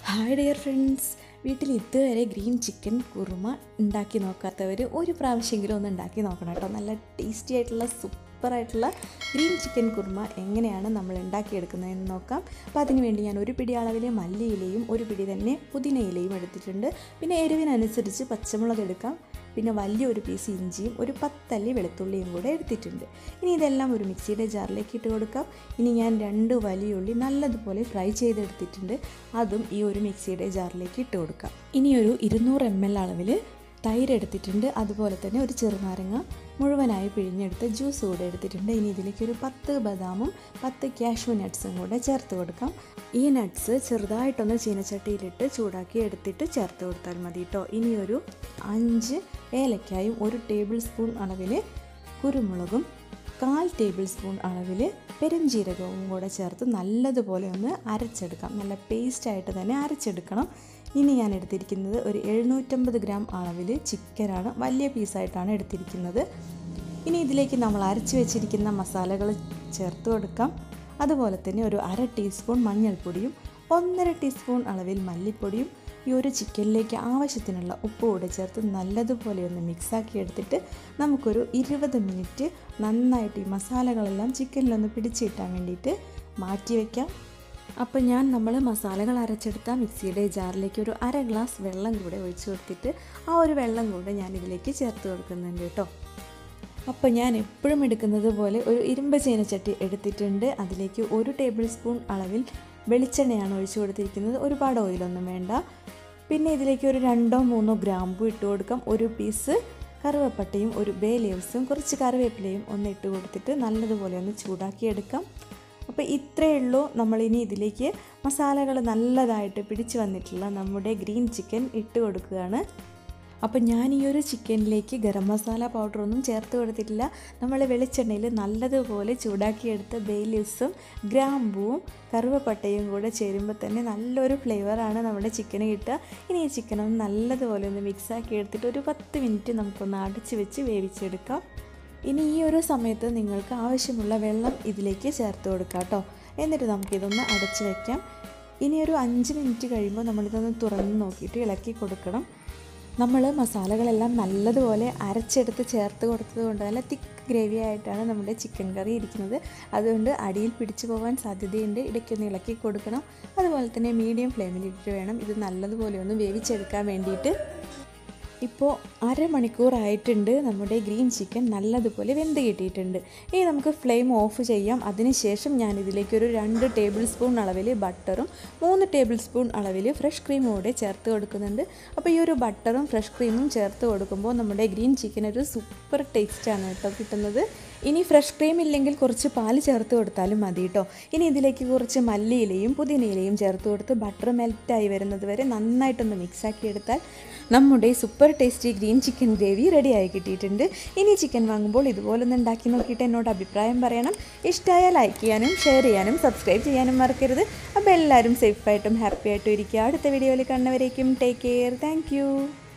hi dear friends വീട്ടിൽ ഇതുവരെ green chicken kurma ഉണ്ടാക്കി നോക്കാത്തവർ ഒരു പ്രാവശ്യമെങ്കിലും ഒന്ന് ഉണ്ടാക്കി നോക്കണം കേട്ടോ നല്ല ടേസ്റ്റി ആയിട്ടുള്ള സൂപ്പറായിട്ടുള്ള ഗ്രീൻ ചിക്കൻ കുറുമ എങ്ങനെയാണ് നമ്മൾ ഉണ്ടാക്കിയെടുക്കുന്നതെന്ന് നോക്കാം അപ്പോൾ അതിന് വേണ്ടി ഞാൻ ഒരു പിടി അളവിൽ മല്ലിയിലയും ഒരു പിടി തന്നെ പുതിനയിലയും എടുത്തിട്ടുണ്ട് പിന്നെ എരിവിനനുസരിച്ച് പച്ചമുളക് എടുക്കാം പിന്നെ വലിയൊരു പീസ് ഇഞ്ചിയും ഒരു പത്തല്ലി വെളുത്തുള്ളിയും കൂടെ എടുത്തിട്ടുണ്ട് ഇനി ഇതെല്ലാം ഒരു മിക്സിയുടെ ജാറിലേക്ക് ഇട്ട് കൊടുക്കാം ഇനി ഞാൻ രണ്ട് വലിയ ഉള്ളി നല്ലതുപോലെ ഫ്രൈ ചെയ്തെടുത്തിട്ടുണ്ട് അതും ഈ ഒരു മിക്സിയുടെ ജാറിലേക്ക് ഇട്ട് കൊടുക്കാം ഇനി ഒരു ഇരുന്നൂറ് എം എൽ അളവിൽ തൈര് എടുത്തിട്ടുണ്ട് അതുപോലെ തന്നെ ഒരു ചെറുനാരങ്ങ മുഴുവനായി പിഴിഞ്ഞെടുത്ത് ജ്യൂസ് കൂടെ എടുത്തിട്ടുണ്ട് ഇനി ഇതിലേക്ക് ഒരു പത്ത് ബദാമും പത്ത് കാഷ്യൂ നട്ട്സും കൂടെ ചേർത്ത് കൊടുക്കാം ഈ നട്ട്സ് ചെറുതായിട്ടൊന്ന് ചീനച്ചട്ടിയിലിട്ട് ചൂടാക്കി എടുത്തിട്ട് ചേർത്ത് കൊടുത്താൽ മതി കേട്ടോ ഇനി ഒരു അഞ്ച് ഏലക്കായും ഒരു ടേബിൾ സ്പൂൺ അളവിൽ കുരുമുളകും കാൽ ടേബിൾ സ്പൂൺ അളവിൽ പെരുംജീരകവും കൂടെ ചേർത്ത് നല്ലതുപോലെ ഒന്ന് അരച്ചെടുക്കാം നല്ല പേസ്റ്റായിട്ട് തന്നെ അരച്ചെടുക്കണം ഇനി ഞാൻ എടുത്തിരിക്കുന്നത് ഒരു എഴുന്നൂറ്റമ്പത് ഗ്രാം അളവിൽ ചിക്കനാണ് വലിയ പീസായിട്ടാണ് എടുത്തിരിക്കുന്നത് ഇനി ഇതിലേക്ക് നമ്മൾ അരച്ച് വെച്ചിരിക്കുന്ന മസാലകൾ ചേർത്ത് കൊടുക്കാം അതുപോലെ തന്നെ ഒരു അര ടീസ്പൂൺ മഞ്ഞൾപ്പൊടിയും ഒന്നര ടീസ്പൂൺ അളവിൽ മല്ലിപ്പൊടിയും ഈ ഒരു ചിക്കനിലേക്ക് ആവശ്യത്തിനുള്ള ഉപ്പ് കൂടെ ചേർത്ത് നല്ലതുപോലെ ഒന്ന് മിക്സാക്കി എടുത്തിട്ട് നമുക്കൊരു ഇരുപത് മിനിറ്റ് നന്നായിട്ട് ഈ മസാലകളെല്ലാം ചിക്കനിലൊന്ന് പിടിച്ചിട്ടാൻ വേണ്ടിയിട്ട് മാറ്റി വയ്ക്കാം അപ്പോൾ ഞാൻ നമ്മൾ മസാലകൾ അരച്ചെടുത്ത മിക്സിയുടെ ജാറിലേക്ക് ഒരു അര ഗ്ലാസ് വെള്ളം കൂടെ ഒഴിച്ചു കൊടുത്തിട്ട് ആ ഒരു വെള്ളം കൂടെ ഞാൻ ഇതിലേക്ക് ചേർത്ത് കൊടുക്കുന്നുണ്ട് കേട്ടോ അപ്പോൾ ഞാൻ എപ്പോഴും എടുക്കുന്നത് പോലെ ഒരു ഇരുമ്പ് ചീനച്ചട്ടി എടുത്തിട്ടുണ്ട് അതിലേക്ക് ഒരു ടേബിൾ സ്പൂൺ അളവിൽ വെളിച്ചെണ്ണയാണ് ഒഴിച്ചു കൊടുത്തിരിക്കുന്നത് ഒരുപാട് ഓയിലൊന്നും വേണ്ട പിന്നെ ഇതിലേക്ക് ഒരു രണ്ടോ മൂന്നോ ഗ്രാമ്പു ഇട്ട് കൊടുക്കാം ഒരു പീസ് കറുവപ്പട്ടയും ഒരു ബേ ലീവ്സും കുറച്ച് കറിവേപ്പിലയും ഒന്ന് ഇട്ട് കൊടുത്തിട്ട് നല്ലതുപോലെ ഒന്ന് ചൂടാക്കി എടുക്കാം അപ്പോൾ ഇത്രയേ ഉള്ളൂ നമ്മളിനി ഇതിലേക്ക് മസാലകൾ നല്ലതായിട്ട് പിടിച്ചു വന്നിട്ടുള്ള നമ്മുടെ ഗ്രീൻ ചിക്കൻ ഇട്ട് കൊടുക്കുകയാണ് അപ്പോൾ ഞാൻ ഈ ഒരു ചിക്കനിലേക്ക് ഗരം മസാല പൗഡറൊന്നും ചേർത്ത് കൊടുത്തിട്ടില്ല നമ്മൾ വെളിച്ചെണ്ണയിൽ നല്ലതുപോലെ ചൂടാക്കിയെടുത്ത ബേ ലീവ്സും ഗ്രാമ്പൂവും കറുവപ്പട്ടയും കൂടെ ചേരുമ്പോൾ തന്നെ നല്ലൊരു ഫ്ലേവറാണ് നമ്മുടെ ചിക്കന് കിട്ടുക ഇനി ഈ ചിക്കനൊന്ന് നല്ലതുപോലെ ഒന്ന് മിക്സാക്കി എടുത്തിട്ട് ഒരു പത്ത് മിനിറ്റ് നമുക്കൊന്ന് അടച്ച് വെച്ച് വേവിച്ചെടുക്കാം ഇനി ഈ ഒരു സമയത്ത് നിങ്ങൾക്ക് ആവശ്യമുള്ള വെള്ളം ഇതിലേക്ക് ചേർത്ത് കൊടുക്കാം കേട്ടോ എന്നിട്ട് നമുക്കിതൊന്ന് അടച്ച് വയ്ക്കാം ഇനി ഒരു അഞ്ച് മിനിറ്റ് കഴിയുമ്പോൾ നമ്മളിതൊന്ന് തുറന്ന് നോക്കിയിട്ട് ഇളക്കി കൊടുക്കണം നമ്മൾ മസാലകളെല്ലാം നല്ലതുപോലെ അരച്ചെടുത്ത് ചേർത്ത് കൊടുത്തത് കൊണ്ട് നല്ല തിക്ക് ഗ്രേവി ആയിട്ടാണ് നമ്മുടെ ചിക്കൻ കറി ഇരിക്കുന്നത് അതുകൊണ്ട് അടിയിൽ പിടിച്ചു പോകാൻ സാധ്യതയുണ്ട് ഇടയ്ക്കൊന്ന് ഇളക്കി കൊടുക്കണം അതുപോലെ തന്നെ മീഡിയം ഫ്ലെയിമിലിട്ട് വേണം ഇത് നല്ലതുപോലെ ഒന്ന് വേവിച്ചെടുക്കാൻ വേണ്ടിയിട്ട് ഇപ്പോൾ അരമണിക്കൂറായിട്ടുണ്ട് നമ്മുടെ ഗ്രീൻ ചിക്കൻ നല്ലതുപോലെ വെന്ത് കിട്ടിയിട്ടുണ്ട് ഇനി നമുക്ക് ഫ്ലെയിം ഓഫ് ചെയ്യാം അതിനുശേഷം ഞാൻ ഇതിലേക്ക് ഒരു രണ്ട് ടേബിൾ സ്പൂൺ അളവിൽ ബട്ടറും മൂന്ന് ടേബിൾ സ്പൂൺ അളവിൽ ഫ്രഷ് ക്രീമും കൂടെ ചേർത്ത് കൊടുക്കുന്നുണ്ട് അപ്പോൾ ഈ ഒരു ബട്ടറും ഫ്രഷ് ക്രീമും ചേർത്ത് കൊടുക്കുമ്പോൾ നമ്മുടെ ഗ്രീൻ ചിക്കൻ ഒരു സൂപ്പർ ടേസ്റ്റാണ് കേട്ടോ കിട്ടുന്നത് ഇനി ഫ്രഷ് ക്രീം ഇല്ലെങ്കിൽ കുറച്ച് പാല് ചേർത്ത് കൊടുത്താലും മതി കേട്ടോ ഇനി ഇതിലേക്ക് കുറച്ച് മല്ലിയിലയും പുതിനയിലയും ചേർത്ത് കൊടുത്ത് ബട്ടർ മെൽറ്റായി വരുന്നത് വരെ നന്നായിട്ടൊന്ന് മിക്സാക്കി എടുത്താൽ നമ്മുടെ super tasty green chicken gravy റെഡിയായി കിട്ടിയിട്ടുണ്ട് ഇനി ചിക്കൻ വാങ്ങുമ്പോൾ ഇതുപോലൊന്ന് ഉണ്ടാക്കി നോക്കിയിട്ട് എന്നോട് അഭിപ്രായം പറയണം ഇഷ്ടമായാൽ ലൈക്ക് ചെയ്യാനും ഷെയർ ചെയ്യാനും സബ്സ്ക്രൈബ് ചെയ്യാനും മറക്കരുത് അപ്പോൾ എല്ലാവരും സേഫായിട്ടും ഹാപ്പി ആയിട്ടും ഇരിക്കുക അടുത്ത വീഡിയോയിൽ കാണുന്നവരേക്കും ടേക്ക് കെയർ താങ്ക്